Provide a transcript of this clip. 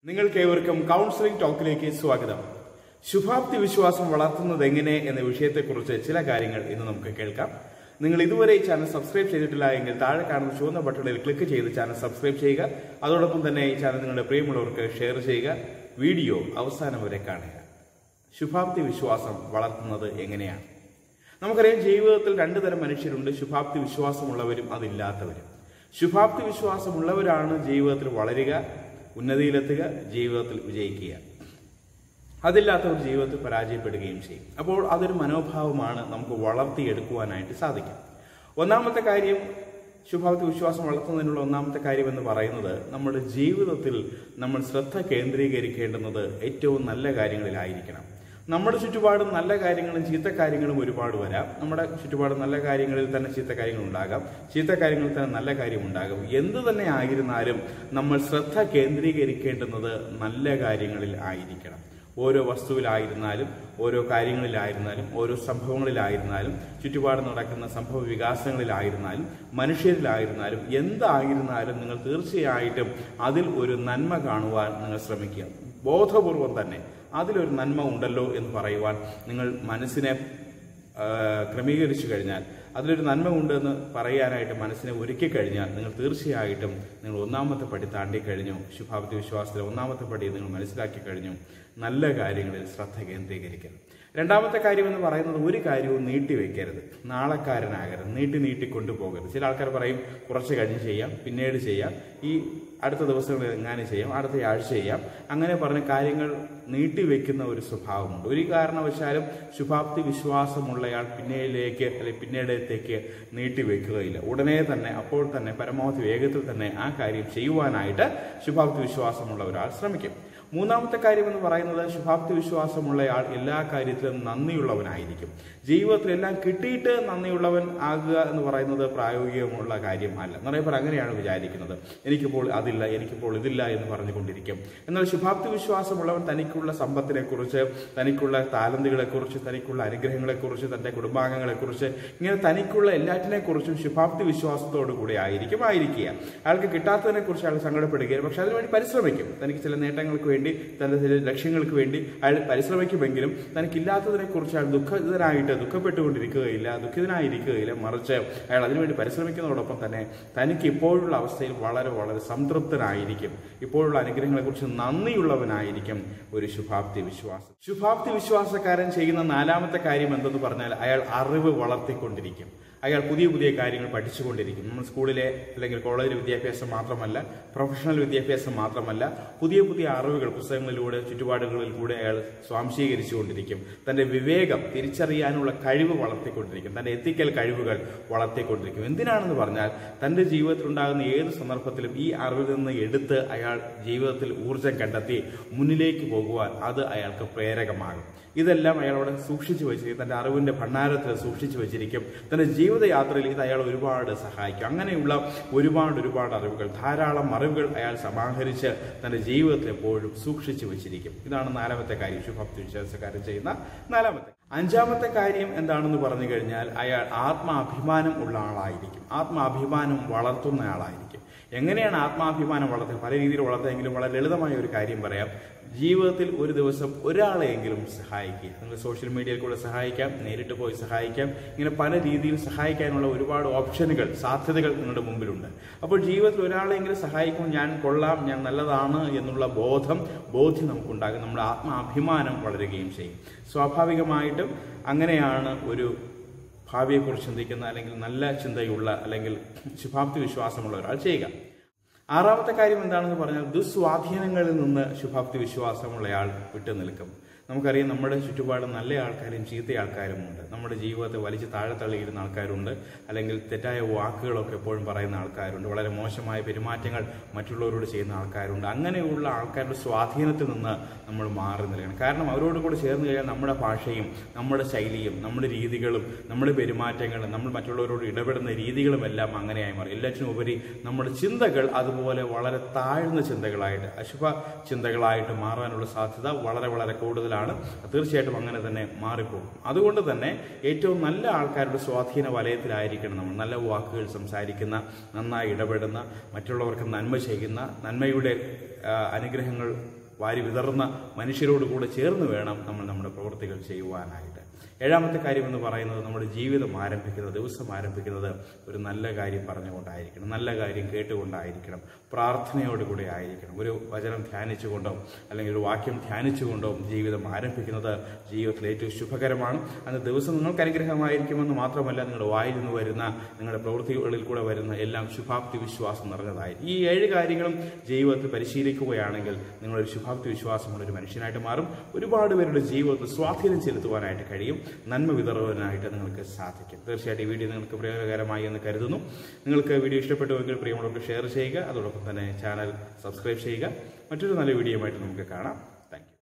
നിങ്ങൾക്ക് ഏവർക്കും കൗൺസിലിംഗ് ടോക്കിലേക്ക് സ്വാഗതം ശുഭാപ്തി വിശ്വാസം വളർത്തുന്നത് എങ്ങനെ എന്ന വിഷയത്തെക്കുറിച്ച് ചില കാര്യങ്ങൾ ഇന്ന് നമുക്ക് കേൾക്കാം നിങ്ങൾ ഇതുവരെ ഈ ചാനൽ സബ്സ്ക്രൈബ് ചെയ്തിട്ടില്ല എങ്കിൽ താഴെ കാണുന്ന ചുവന്ന ബട്ടണിൽ ക്ലിക്ക് ചെയ്ത് ചാനൽ സബ്സ്ക്രൈബ് ചെയ്യുക അതോടൊപ്പം തന്നെ ഈ ചാനൽ നിങ്ങളുടെ പ്രിയമുള്ളവർക്ക് ഷെയർ ചെയ്യുക വീഡിയോ അവസാനം വരെ കാണുക ശുഭാപ്തി വിശ്വാസം വളർത്തുന്നത് എങ്ങനെയാണ് നമുക്കറിയാം ജീവിതത്തിൽ രണ്ടു തരം മനുഷ്യരുണ്ട് ശുഭാപ്തി വിശ്വാസമുള്ളവരും അതില്ലാത്തവരും ശുഭാപ്തി വിശ്വാസമുള്ളവരാണ് ജീവിതത്തിൽ വളരുക ഉന്നതിയിലെത്തുക ജീവിതത്തിൽ വിജയിക്കുക അതില്ലാത്തവർ ജീവിതത്തിൽ പരാജയപ്പെടുകയും ചെയ്യും അപ്പോൾ അതൊരു മനോഭാവമാണ് നമുക്ക് വളർത്തിയെടുക്കുവാനായിട്ട് സാധിക്കും ഒന്നാമത്തെ കാര്യം ശുഭാപ്തി വിശ്വാസം വളർത്തുന്നതിനുള്ള ഒന്നാമത്തെ കാര്യം എന്ന് പറയുന്നത് നമ്മുടെ ജീവിതത്തിൽ നമ്മൾ ശ്രദ്ധ കേന്ദ്രീകരിക്കേണ്ടുന്നത് ഏറ്റവും നല്ല കാര്യങ്ങളിലായിരിക്കണം നമ്മുടെ ചുറ്റുപാടും നല്ല കാര്യങ്ങളും ചീത്ത കാര്യങ്ങളും ഒരുപാട് വരാം നമ്മുടെ ചുറ്റുപാടും നല്ല കാര്യങ്ങളിൽ തന്നെ ചീത്ത കാര്യങ്ങൾ ഉണ്ടാകാം ചീത്ത കാര്യങ്ങളിൽ തന്നെ നല്ല കാര്യം ഉണ്ടാകും എന്തു തന്നെ ആയിരുന്നാലും നമ്മൾ ശ്രദ്ധ കേന്ദ്രീകരിക്കേണ്ടുന്നത് നല്ല കാര്യങ്ങളിൽ ആയിരിക്കണം ഓരോ വസ്തുവിലായിരുന്നാലും ഓരോ കാര്യങ്ങളിലായിരുന്നാലും ഓരോ സംഭവങ്ങളിലായിരുന്നാലും ചുറ്റുപാട് നടക്കുന്ന സംഭവ വികാസങ്ങളിലായിരുന്നാലും മനുഷ്യരിലായിരുന്നാലും എന്തായിരുന്നാലും നിങ്ങൾ തീർച്ചയായിട്ടും അതിൽ ഒരു നന്മ കാണുവാൻ നിങ്ങൾ ശ്രമിക്കുക ബോധപൂർവം തന്നെ അതിലൊരു നന്മ ഉണ്ടല്ലോ എന്ന് പറയുവാൻ നിങ്ങൾ മനസ്സിനെ ആ, ക്രമീകരിച്ചു കഴിഞ്ഞാൽ അതിലൊരു നന്മ ഉണ്ടെന്ന് പറയാനായിട്ട് മനസ്സിനെ ഒരുക്കി കഴിഞ്ഞാൽ നിങ്ങൾ തീർച്ചയായിട്ടും നിങ്ങൾ ഒന്നാമത്തെ പടി താണ്ടി കഴിഞ്ഞു ശുഭാപ്തി വിശ്വാസത്തിലെ ഒന്നാമത്തെ പടി നിങ്ങൾ മനസ്സിലാക്കി കഴിഞ്ഞു നല്ല കാര്യങ്ങളിൽ ശ്രദ്ധ കേന്ദ്രീകരിക്കരുത് രണ്ടാമത്തെ കാര്യം എന്ന് പറയുന്നത് ഒരു കാര്യവും നീട്ടിവെക്കരുത് നാളെക്കാരനാകരുത് നീട്ടി നീട്ടി കൊണ്ടുപോകരുത് ചില ആൾക്കാർ പറയും കുറച്ച് കഴിഞ്ഞ് ചെയ്യാം പിന്നീട് ചെയ്യാം ഈ അടുത്ത ദിവസങ്ങളിൽ എങ്ങാനും ചെയ്യാം അടുത്ത ആഴ്ച ചെയ്യാം അങ്ങനെ പറഞ്ഞ കാര്യങ്ങൾ നീട്ടിവെക്കുന്ന ഒരു സ്വഭാവമുണ്ട് ഒരു കാരണവശാലും ശുഭാപ്തി വിശ്വാസമുള്ളയാൾ പിന്നീടിലേക്ക് അല്ലെങ്കിൽ പിന്നീടത്തേക്ക് നീട്ടിവെക്കുകയില്ല ഉടനെ തന്നെ അപ്പോൾ തന്നെ പരമാവധി വേഗത്തിൽ തന്നെ ആ കാര്യം ചെയ്യുവാനായിട്ട് ശുഭാപ്തി വിശ്വാസമുള്ള ഒരാൾ ശ്രമിക്കും മൂന്നാമത്തെ കാര്യം എന്ന് പറയുന്നത് ശുഭാപ്തി വിശ്വാസമുള്ളയാൾ എല്ലാ കാര്യത്തിലും നന്ദിയുള്ളവനായിരിക്കും ജീവിതത്തിൽ എല്ലാം കിട്ടിയിട്ട് നന്ദിയുള്ളവൻ ആകുക എന്ന് പറയുന്നത് പ്രായോഗികമുള്ള കാര്യം അല്ല നിറയെ പേർ അങ്ങനെയാണ് വിചാരിക്കുന്നത് എനിക്കിപ്പോൾ അതില്ല എനിക്കിപ്പോൾ ഇതില്ല എന്ന് പറഞ്ഞുകൊണ്ടിരിക്കും എന്നാൽ ശുഭാപ്തി വിശ്വാസമുള്ളവൻ തനിക്കുള്ള സമ്പത്തിനെ കുറിച്ച് തനിക്കുള്ള താലന്തുകളെ കുറിച്ച് തനിക്കുള്ള അനുഗ്രഹങ്ങളെ കുറിച്ച് തന്റെ കുടുംബാംഗങ്ങളെ കുറിച്ച് ഇങ്ങനെ തനിക്കുള്ള എല്ലാറ്റിനെ കുറിച്ചും ശുഭാപ്തി വിശ്വാസത്തോടു കൂടി ആയിരിക്കും ആയിരിക്കുക അയാൾക്ക് കിട്ടാത്തതിനെ കുറിച്ച് അയാൾ സങ്കടപ്പെടുകയും പക്ഷെ അതിനുവേണ്ടി പരിശ്രമിക്കും തനിക്ക് ചില നേട്ടങ്ങൾക്ക് വേണ്ടി തന്റെ ചില ലക്ഷ്യങ്ങൾക്ക് വേണ്ടി അയാൾ പരിശ്രമിക്കുമെങ്കിലും തനിക്കില്ലാത്തതിനെ കുറിച്ച് അയാൾ ദുഃഖിതനായിട്ട് ദുഃഖപ്പെട്ടുകൊണ്ടിരിക്കുകയില്ല ദുഃഖിതനായിരിക്കുകയില്ല മറിച്ച് അയാൾ അതിനുവേണ്ടി പരിശ്രമിക്കുന്നതോടൊപ്പം തന്നെ തനിക്ക് ഇപ്പോഴുള്ള അവസ്ഥയിൽ വളരെ വളരെ സംതൃപ്തനായിരിക്കും ഇപ്പോഴുള്ള അനുഗ്രഹങ്ങളെ കുറിച്ച് നന്ദിയുള്ളവനായിരിക്കും ഒരു ശുഭാപ്തി വിശ്വാസം ശുഭാപ്തി വിശ്വാസക്കാരൻ ചെയ്യുന്ന നാലാമത്തെ കാര്യം എന്തെന്ന് പറഞ്ഞാൽ അയാൾ അറിവ് വളർത്തിക്കൊണ്ടിരിക്കും അയാൾ പുതിയ പുതിയ കാര്യങ്ങൾ പഠിച്ചുകൊണ്ടിരിക്കും നമ്മൾ സ്കൂളിലെ അല്ലെങ്കിൽ കോളേജ് വിദ്യാഭ്യാസം മാത്രമല്ല പ്രൊഫഷണൽ വിദ്യാഭ്യാസം മാത്രമല്ല പുതിയ പുതിയ അറിവുകൾ പുസ്തകങ്ങളിലൂടെ ചുറ്റുപാടുകളിൽ കൂടെ അയാൾ സ്വാംശീകരിച്ചുകൊണ്ടിരിക്കും തന്റെ വിവേകം തിരിച്ചറിയാനുള്ള കഴിവ് വളർത്തിക്കൊണ്ടിരിക്കും തന്റെ എത്തിക്കൽ കഴിവുകൾ വളർത്തിക്കൊണ്ടിരിക്കും എന്തിനാണെന്ന് പറഞ്ഞാൽ തന്റെ ജീവിതത്തിൽ ഉണ്ടാകുന്ന ഏത് സന്ദർഭത്തിലും ഈ അറിവിൽ നിന്ന് എടുത്ത് അയാൾ ജീവിതത്തിൽ ഊർജം കണ്ടെത്തി മുന്നിലേക്ക് പോകുവാൻ അത് അയാൾക്ക് പ്രേരകമാകും ഇതെല്ലാം അയാൾ അവിടെ സൂക്ഷിച്ചു വെച്ചിരിക്കും തന്റെ അറിവിന്റെ ഭണ്ഡാരത്തിൽ സൂക്ഷിച്ചു വെച്ചിരിക്കും തന്റെ ജീവിതയാത്രയിൽ ഇത് അയാൾ ഒരുപാട് സഹായിക്കും അങ്ങനെയുള്ള ഒരുപാട് ഒരുപാട് അറിവുകൾ ധാരാളം അറിവുകൾ അയാൾ സമാഹരിച്ച് തന്റെ ജീവിതത്തിൽ എപ്പോഴും സൂക്ഷിച്ചു വെച്ചിരിക്കും ഇതാണ് നാലാമത്തെ കാര്യം ശുഭക്തി വിശ്വാസക്കാരൻ ചെയ്യുന്ന നാലാമത്തെ അഞ്ചാമത്തെ കാര്യം എന്താണെന്ന് പറഞ്ഞു കഴിഞ്ഞാൽ അയാൾ ആത്മാഭിമാനം ഉള്ള ആളായിരിക്കും ആത്മാഭിമാനം വളർത്തുന്ന ആളായിരിക്കും എങ്ങനെയാണ് ആത്മാഭിമാനം വളർത്തുന്നത് പല രീതിയിൽ വളർത്തുമെങ്കിലും വളരെ ലളിതമായ ഒരു കാര്യം പറയാം ജീവിതത്തിൽ ഒരു ദിവസം ഒരാളെയെങ്കിലും സഹായിക്കുക നിങ്ങൾ സോഷ്യൽ മീഡിയയിൽ കൂടെ സഹായിക്കാം നേരിട്ട് പോയി സഹായിക്കാം ഇങ്ങനെ പല രീതിയിൽ സഹായിക്കാനുള്ള ഒരുപാട് ഓപ്ഷനുകൾ സാധ്യതകൾ നിങ്ങളുടെ മുമ്പിലുണ്ട് അപ്പോൾ ജീവിതത്തിൽ ഒരാളെങ്കിലും സഹായിക്കുമ്പോൾ ഞാൻ കൊള്ളാം ഞാൻ നല്ലതാണ് എന്നുള്ള ബോധം ബോധ്യം നമുക്കുണ്ടാകും നമ്മുടെ ആത്മാഭിമാനം വളരുകയും ചെയ്യും സ്വാഭാവികമായിട്ടും അങ്ങനെയാണ് ഒരു ഭാവിയെക്കുറിച്ച് ചിന്തിക്കുന്ന അല്ലെങ്കിൽ നല്ല ചിന്തയുള്ള അല്ലെങ്കിൽ ശുഭാപ്തി വിശ്വാസമുള്ള ഒരാൾ ചെയ്യുക ആറാമത്തെ കാര്യം എന്താണെന്ന് പറഞ്ഞാൽ ദുസ്വാധീനങ്ങളിൽ നിന്ന് ശുഭാപ്തി വിശ്വാസമുള്ളയാൾ വിട്ടു നിൽക്കും നമുക്കറിയാം നമ്മുടെ ചുറ്റുപാട് നല്ല ആൾക്കാരും ചീത്ത ആൾക്കാരും ഉണ്ട് നമ്മുടെ ജീവിതത്തെ വലിച്ച് താഴെ തള്ളിയിരുന്ന ആൾക്കാരുണ്ട് അല്ലെങ്കിൽ തെറ്റായ വാക്കുകളൊക്കെ എപ്പോഴും പറയുന്ന ആൾക്കാരുണ്ട് വളരെ മോശമായ പെരുമാറ്റങ്ങൾ മറ്റുള്ളവരോട് ചെയ്യുന്ന ആൾക്കാരുണ്ട് അങ്ങനെയുള്ള ആൾക്കാരുടെ സ്വാധീനത്തിൽ നിന്ന് നമ്മൾ മാറി നിൽക്കണം കാരണം അവരോട് കൂടെ ചേർന്ന് കഴിഞ്ഞാൽ നമ്മുടെ ഭാഷയും നമ്മുടെ ശൈലിയും നമ്മുടെ രീതികളും നമ്മുടെ പെരുമാറ്റങ്ങളും നമ്മൾ മറ്റുള്ളവരോട് ഇടപെടുന്ന രീതികളും എല്ലാം അങ്ങനെയായി മാറും എല്ലാറ്റിനും ഉപരി നമ്മുടെ ചിന്തകൾ അതുപോലെ വളരെ താഴ്ന്ന ചിന്തകളായിട്ട് അശുഭ ചിന്തകളായിട്ട് മാറാനുള്ള സാധ്യത വളരെ വളരെ കൂടുതലാണ് വ്യക്തികളാണ് തീർച്ചയായിട്ടും അങ്ങനെ തന്നെ മാറിപ്പോകും അതുകൊണ്ട് തന്നെ ഏറ്റവും നല്ല ആൾക്കാരുടെ സ്വാധീന വലയത്തിലായിരിക്കണം നമ്മൾ നല്ല വാക്കുകൾ സംസാരിക്കുന്ന നന്നായി ഇടപെടുന്ന മറ്റുള്ളവർക്ക് നന്മ ചെയ്യുന്ന നന്മയുടെ ആ, അനുഗ്രഹങ്ങൾ വാരി വിതർന്ന മനുഷ്യരോട് കൂടെ ചേർന്ന് വേണം നമ്മൾ നമ്മുടെ പ്രവൃത്തികൾ ചെയ്യുവാനായിട്ട് ഏഴാമത്തെ കാര്യം എന്ന് പറയുന്നത് നമ്മുടെ ജീവിതം ആരംഭിക്കുന്നത് ദിവസം ആരംഭിക്കുന്നത് ഒരു നല്ല കാര്യം പറഞ്ഞുകൊണ്ടായിരിക്കണം നല്ല കാര്യം കേട്ടുകൊണ്ടായിരിക്കണം പ്രാർത്ഥനയോടുകൂടി ആയിരിക്കണം ഒരു വചനം ധ്യാനിച്ചുകൊണ്ടോ അല്ലെങ്കിൽ ഒരു വാക്യം ധ്യാനിച്ചുകൊണ്ടോ ജീവിതം ആരംഭിക്കുന്നത് ജീവിതത്തിൽ ഏറ്റവും ശുഭകരമാണ് അന്ന് ദിവസം നിങ്ങൾക്ക് അനുഗ്രഹമായിരിക്കുമെന്ന് മാത്രമല്ല നിങ്ങളുടെ വായിൽ നിന്ന് വരുന്ന നിങ്ങളുടെ പ്രവൃത്തികളിൽ കൂടെ വരുന്ന എല്ലാം ശുഭാപ്തി വിശ്വാസം നിറഞ്ഞതായി ഈ ഏഴ് കാര്യങ്ങളും ജീവിതത്തിൽ പരിശീലിക്കുകയാണെങ്കിൽ നിങ്ങളൊരു ശുഭാപ്തി വിശ്വാസമുള്ള ഒരു മനുഷ്യനായിട്ട് മാറും ഒരുപാട് പേരുടെ ജീവിതത്തിൽ സ്വാധീനം ചെലുത്തുവാനായിട്ട് കഴിയും നന്മ വിതറുവാനായിട്ട് നിങ്ങൾക്ക് സാധിക്കും തീർച്ചയായിട്ടും ഈ വീഡിയോ നിങ്ങൾക്ക് പ്രയോജനകരമായി എന്ന് കരുതുന്നു നിങ്ങൾക്ക് വീഡിയോ ഇഷ്ടപ്പെട്ടുവെങ്കിൽ പ്രിയമുള്ളവർക്ക് ഷെയർ ചെയ്യുക അതോടൊപ്പം തന്നെ ചാനൽ സബ്സ്ക്രൈബ് ചെയ്യുക മറ്റൊരു നല്ല വീഡിയോയുമായിട്ട് നമുക്ക് കാണാം